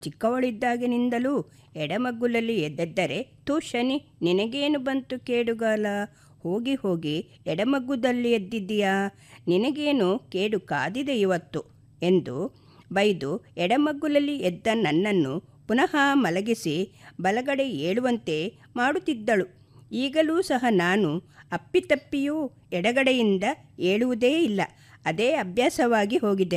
ಚಿಕ್ಕವಳಿದ್ದಾಗಿನಿಂದಲೂ ಎಡಮಗ್ಗುಲಲ್ಲಿ ಎದ್ದೆದ್ದರೆ ತೂ ಶನಿ ನಿನಗೇನು ಬಂತು ಕೇಡುಗಾಲ ಹೋಗಿ ಹೋಗಿ ಎಡಮಗ್ಗುದಲ್ಲಿ ಎದ್ದಿದ್ದೀಯಾ ನಿನಗೇನು ಕೇಡು ಕಾದಿದೆ ಇವತ್ತು ಎಂದು ಬೈದು ಎಡಮಗ್ಗುಲಲ್ಲಿ ಎದ್ದ ನನ್ನನ್ನು ಪುನಃ ಮಲಗಿಸಿ ಬಲಗಡೆ ಏಳುವಂತೆ ಮಾಡುತ್ತಿದ್ದಳು ಈಗಲೂ ಸಹ ನಾನು ಅಪ್ಪಿತಪ್ಪಿಯೂ ಎಡಗಡೆಯಿಂದ ಏಳುವುದೇ ಇಲ್ಲ ಅದೇ ಅಭ್ಯಾಸವಾಗಿ ಹೋಗಿದೆ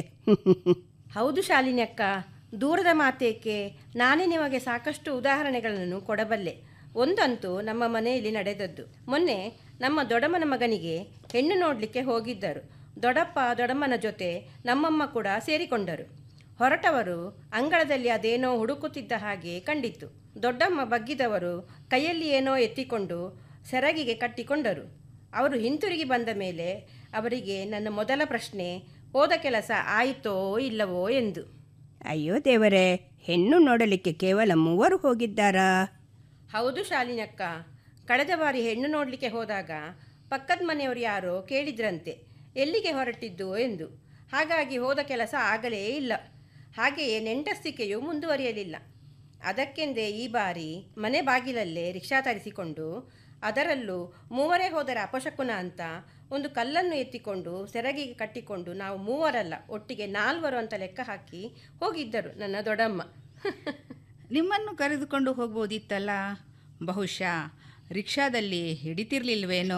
ಹೌದು ಶಾಲಿನಿ ಅಕ್ಕ ದೂರದ ಮಾತೇಕೆ ನಾನೇ ನಿಮಗೆ ಸಾಕಷ್ಟು ಉದಾಹರಣೆಗಳನ್ನು ಕೊಡಬಲ್ಲೆ ಒಂದಂತೂ ನಮ್ಮ ಮನೆಯಲ್ಲಿ ನಡೆದದ್ದು ಮೊನ್ನೆ ನಮ್ಮ ದೊಡಮನ ಮಗನಿಗೆ ಹೆಣ್ಣು ನೋಡಲಿಕ್ಕೆ ಹೋಗಿದ್ದರು ದೊಡ್ಡಪ್ಪ ದೊಡ್ಡಮ್ಮನ ಜೊತೆ ನಮ್ಮಮ್ಮ ಕೂಡ ಸೇರಿಕೊಂಡರು ಹೊರಟವರು ಅಂಗಳದಲ್ಲಿ ಅದೇನೋ ಹುಡುಕುತ್ತಿದ್ದ ಹಾಗೆ ಕಂಡಿತು ದೊಡ್ಡಮ್ಮ ಬಗ್ಗಿದವರು ಕೈಯಲ್ಲಿ ಏನೋ ಎತ್ತಿಕೊಂಡು ಸೆರಗಿಗೆ ಕಟ್ಟಿಕೊಂಡರು ಅವರು ಹಿಂತಿರುಗಿ ಬಂದ ಮೇಲೆ ಅವರಿಗೆ ನನ್ನ ಮೊದಲ ಪ್ರಶ್ನೆ ಹೋದ ಕೆಲಸ ಆಯಿತೋ ಇಲ್ಲವೋ ಎಂದು ಅಯ್ಯೋ ದೇವರೇ ಹೆಣ್ಣು ನೋಡಲಿಕ್ಕೆ ಕೇವಲ ಮೂವರು ಹೋಗಿದ್ದಾರಾ ಹೌದು ಶಾಲಿನಕ್ಕ ಕಳೆದ ಬಾರಿ ಹೆಣ್ಣು ನೋಡಲಿಕ್ಕೆ ಹೋದಾಗ ಪಕ್ಕದ ಮನೆಯವರು ಯಾರೋ ಕೇಳಿದ್ರಂತೆ ಎಲ್ಲಿಗೆ ಹೊರಟಿದ್ದು ಎಂದು ಹಾಗಾಗಿ ಹೋದ ಕೆಲಸ ಆಗಲೇ ಇಲ್ಲ ಹಾಗೆಯೇ ನೆಂಟಸ್ತಿಕೆಯು ಮುಂದುವರಿಯಲಿಲ್ಲ ಅದಕ್ಕೆಂದೇ ಈ ಬಾರಿ ಮನೆ ಬಾಗಿಲಲ್ಲೇ ರಿಕ್ಷಾ ತರಿಸಿಕೊಂಡು ಅದರಲ್ಲೂ ಮೂವರೇ ಹೋದರೆ ಅಪಶಕುನ ಅಂತ ಒಂದು ಕಲ್ಲನ್ನು ಎತ್ತಿಕೊಂಡು ಸೆರಗಿಗೆ ಕಟ್ಟಿಕೊಂಡು ನಾವು ಮೂವರಲ್ಲ ಒಟ್ಟಿಗೆ ನಾಲ್ವರು ಅಂತ ಲೆಕ್ಕ ಹಾಕಿ ಹೋಗಿದ್ದರು ನನ್ನ ದೊಡ್ಡಮ್ಮ ನಿಮ್ಮನ್ನು ಕರೆದುಕೊಂಡು ಹೋಗ್ಬೋದಿತ್ತಲ್ಲ ಬಹುಶಃ ರಿಕ್ಷಾದಲ್ಲಿ ಹಿಡಿತಿರ್ಲಿಲ್ವೇನೋ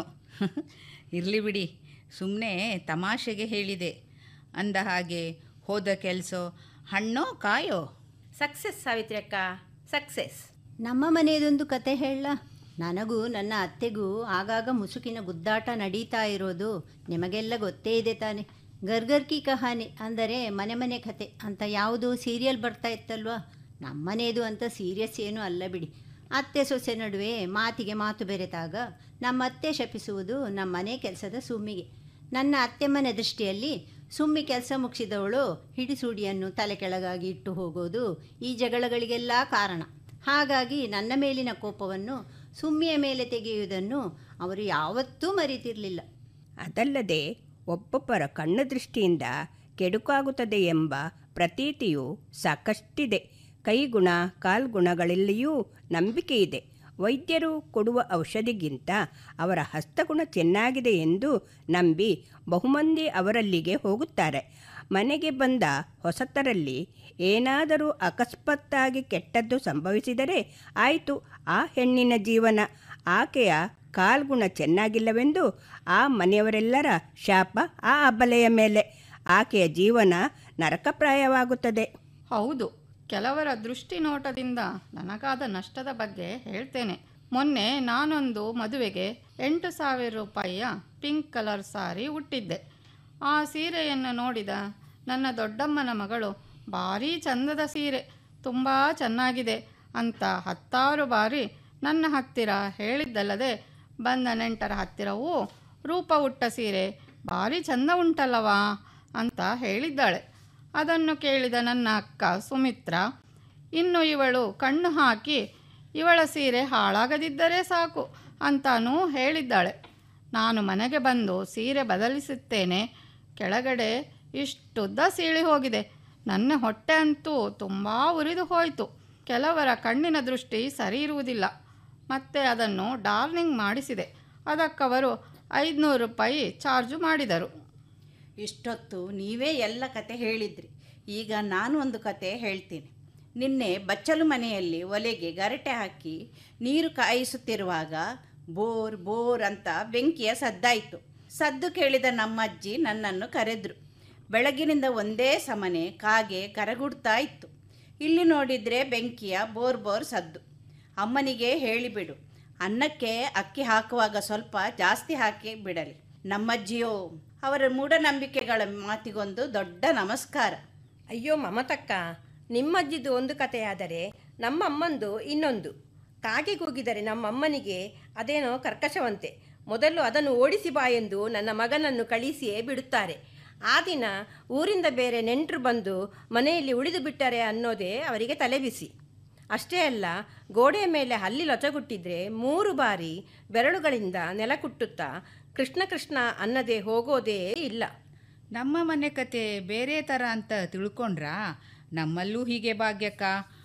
ಇರಲಿ ಬಿಡಿ ಸುಮ್ಮನೆ ತಮಾಷೆಗೆ ಹೇಳಿದೆ ಅಂದ ಹಾಗೆ ಹೋದ ಕೆಲಸ ಹಣ್ಣೋ ಕಾಯೋ ಸಕ್ಸಸ್ ಸಾವಿತ್ರಿ ಅಕ್ಕ ಸಕ್ಸಸ್ ನಮ್ಮ ಮನೆಯದೊಂದು ಕತೆ ಹೇಳ ನನಗೂ ನನ್ನ ಅತ್ತೆಗೂ ಆಗಾಗ ಮುಸುಕಿನ ಗುದ್ದಾಟ ನಡೀತಾ ಇರೋದು ನಿಮಗೆಲ್ಲ ಗೊತ್ತೇ ಇದೆ ತಾನೆ ಗರ್ಗರ್ಕಿ ಕಹಾನಿ ಅಂದರೆ ಮನೆ ಮನೆ ಕತೆ ಅಂತ ಯಾವುದೋ ಸೀರಿಯಲ್ ಬರ್ತಾ ಇತ್ತಲ್ವಾ ನಮ್ಮನೇದು ಅಂತ ಸೀರಿಯಸ್ ಏನೂ ಅಲ್ಲ ಬಿಡಿ ಅತ್ತೆ ಸೊಸೆ ನಡುವೆ ಮಾತಿಗೆ ಮಾತು ಬೆರೆತಾಗ ನಮ್ಮ ಅತ್ತೆ ಶಪಿಸುವುದು ನಮ್ಮ ಮನೆ ಕೆಲಸದ ಸುಮ್ಮಿಗೆ ನನ್ನ ಅತ್ತೆ ಮನೆ ದೃಷ್ಟಿಯಲ್ಲಿ ಸುಮ್ಮಿ ಕೆಲಸ ಮುಗಿಸಿದವಳು ಹಿಡಿಸುಡಿಯನ್ನು ತಲೆ ಕೆಳಗಾಗಿ ಇಟ್ಟು ಹೋಗೋದು ಈ ಜಗಳಗಳಿಗೆಲ್ಲ ಕಾರಣ ಹಾಗಾಗಿ ನನ್ನ ಮೇಲಿನ ಕೋಪವನ್ನು ಸುಮ್ಮಿಯ ಮೇಲೆ ತೆಗೆಯುವುದನ್ನು ಅವರು ಯಾವತ್ತೂ ಮರೀತಿರಲಿಲ್ಲ ಅದಲ್ಲದೆ ಒಬ್ಬೊಬ್ಬರ ಕಣ್ಣು ದೃಷ್ಟಿಯಿಂದ ಕೆಡುಕಾಗುತ್ತದೆ ಎಂಬ ಪ್ರತೀತಿಯು ಸಾಕಷ್ಟಿದೆ ಕೈಗುಣ ಕಾಲ್ಗುಣಗಳಲ್ಲಿಯೂ ನಂಬಿಕೆ ಇದೆ ವೈದ್ಯರು ಕೊಡುವ ಔಷಧಿಗಿಂತ ಅವರ ಹಸ್ತಗುಣ ಚೆನ್ನಾಗಿದೆ ಎಂದು ನಂಬಿ ಬಹುಮಂದಿ ಅವರಲ್ಲಿಗೆ ಹೋಗುತ್ತಾರೆ ಮನೆಗೆ ಬಂದ ಹೊಸತರಲ್ಲಿ ಏನಾದರೂ ಅಕಸ್ಮಾತ್ತಾಗಿ ಕೆಟ್ಟದ್ದು ಸಂಭವಿಸಿದರೆ ಆಯಿತು ಆ ಹೆಣ್ಣಿನ ಜೀವನ ಆಕೆಯ ಕಾಲ್ಗುಣ ಚೆನ್ನಾಗಿಲ್ಲವೆಂದು ಆ ಮನೆಯವರೆಲ್ಲರ ಶಾಪ ಆ ಅಬಲೆಯ ಮೇಲೆ ಆಕೆಯ ಜೀವನ ನರಕಪ್ರಾಯವಾಗುತ್ತದೆ ಹೌದು ಕೆಲವರ ದೃಷ್ಟಿ ನೋಟದಿಂದ ನನಗಾದ ನಷ್ಟದ ಬಗ್ಗೆ ಹೇಳ್ತೇನೆ ಮೊನ್ನೆ ನಾನೊಂದು ಮದುವೆಗೆ ಎಂಟು ಸಾವಿರ ರೂಪಾಯಿಯ ಪಿಂಕ್ ಕಲರ್ ಸಾರಿ ಉಟ್ಟಿದ್ದೆ ಆ ಸೀರೆಯನ್ನು ನೋಡಿದ ನನ್ನ ದೊಡ್ಡಮ್ಮನ ಮಗಳು ಭಾರೀ ಚಂದದ ಸೀರೆ ತುಂಬ ಚೆನ್ನಾಗಿದೆ ಅಂತ ಹತ್ತಾರು ಬಾರಿ ನನ್ನ ಹತ್ತಿರ ಹೇಳಿದ್ದಲ್ಲದೆ ಬಂದ ನೆಂಟರ ಹತ್ತಿರವೂ ರೂಪ ಉಟ್ಟ ಸೀರೆ ಭಾರಿ ಚಂದ ಉಂಟಲ್ಲವಾ ಅಂತ ಹೇಳಿದ್ದಾಳೆ ಅದನ್ನು ಕೇಳಿದ ನನ್ನ ಅಕ್ಕ ಸುಮಿತ್ರ ಇನ್ನು ಇವಳು ಕಣ್ಣು ಹಾಕಿ ಇವಳ ಸೀರೆ ಹಾಳಾಗದಿದ್ದರೆ ಸಾಕು ಅಂತಾನೂ ಹೇಳಿದ್ದಾಳೆ ನಾನು ಮನೆಗೆ ಬಂದು ಸೀರೆ ಬದಲಿಸುತ್ತೇನೆ ಕೆಳಗಡೆ ಇಷ್ಟುದ್ದ ಸೀಳಿ ಹೋಗಿದೆ ನನ್ನ ಹೊಟ್ಟೆ ಅಂತೂ ತುಂಬ ಉರಿದು ಹೋಯಿತು ಕೆಲವರ ಕಣ್ಣಿನ ದೃಷ್ಟಿ ಸರಿ ಇರುವುದಿಲ್ಲ ಮತ್ತೆ ಅದನ್ನು ಡಾರ್ನಿಂಗ್ ಮಾಡಿಸಿದೆ ಅದಕ್ಕವರು ಐದುನೂರು ರೂಪಾಯಿ ಚಾರ್ಜು ಮಾಡಿದರು ಇಷ್ಟೊತ್ತು ನೀವೇ ಎಲ್ಲ ಕತೆ ಹೇಳಿದ್ರಿ ಈಗ ನಾನು ಒಂದು ಕತೆ ಹೇಳ್ತೀನಿ ನಿನ್ನೆ ಬಚ್ಚಲು ಮನೆಯಲ್ಲಿ ಒಲೆಗೆ ಗರಟೆ ಹಾಕಿ ನೀರು ಕಾಯಿಸುತ್ತಿರುವಾಗ ಬೋರ್ ಬೋರ್ ಅಂತ ಬೆಂಕಿಯ ಸದ್ದಾಯಿತು ಸದ್ದು ಕೇಳಿದ ನಮ್ಮಜ್ಜಿ ನನ್ನನ್ನು ಕರೆದ್ರು ಬೆಳಗಿನಿಂದ ಒಂದೇ ಸಮನೆ ಕಾಗೆ ಕರಗುಡ್ತಾ ಇತ್ತು ಇಲ್ಲಿ ನೋಡಿದರೆ ಬೆಂಕಿಯ ಬೋರ್ ಬೋರ್ ಸದ್ದು ಅಮ್ಮನಿಗೆ ಹೇಳಿಬಿಡು ಅನ್ನಕ್ಕೆ ಅಕ್ಕಿ ಹಾಕುವಾಗ ಸ್ವಲ್ಪ ಜಾಸ್ತಿ ಹಾಕಿ ಬಿಡಲಿ ನಮ್ಮಜ್ಜಿಯೋ ಅವರ ಮೂಢನಂಬಿಕೆಗಳ ಮಾತಿಗೊಂದು ದೊಡ್ಡ ನಮಸ್ಕಾರ ಅಯ್ಯೋ ಮಮತಕ್ಕ ನಿಮ್ಮಜ್ಜಿದು ಒಂದು ಕಥೆಯಾದರೆ ನಮ್ಮಮ್ಮಂದು ಇನ್ನೊಂದು ಕಾಗೆ ಕೂಗಿದರೆ ನಮ್ಮಮ್ಮನಿಗೆ ಅದೇನೋ ಕರ್ಕಶವಂತೆ ಮೊದಲು ಅದನ್ನು ಓಡಿಸಿ ಬಾ ಎಂದು ನನ್ನ ಮಗನನ್ನು ಕಳಿಸಿಯೇ ಬಿಡುತ್ತಾರೆ ಆ ದಿನ ಊರಿಂದ ಬೇರೆ ನೆಂಟರು ಬಂದು ಮನೆಯಲ್ಲಿ ಉಳಿದು ಬಿಟ್ಟರೆ ಅನ್ನೋದೇ ಅವರಿಗೆ ತಲೆಬಿಸಿ ಅಷ್ಟೇ ಅಲ್ಲ ಗೋಡೆಯ ಮೇಲೆ ಹಲ್ಲಿ ಲೊಚಗುಟ್ಟಿದ್ರೆ ಮೂರು ಬಾರಿ ಬೆರಳುಗಳಿಂದ ನೆಲ ಕುಟ್ಟುತ್ತಾ ಕೃಷ್ಣ ಕೃಷ್ಣ ಅನ್ನದೇ ಹೋಗೋದೇ ಇಲ್ಲ ನಮ್ಮ ಮನೆ ಕತೆ ಬೇರೆ ಥರ ಅಂತ ತಿಳ್ಕೊಂಡ್ರಾ ನಮ್ಮಲ್ಲೂ ಹೀಗೆ ಭಾಗ್ಯಕ್ಕ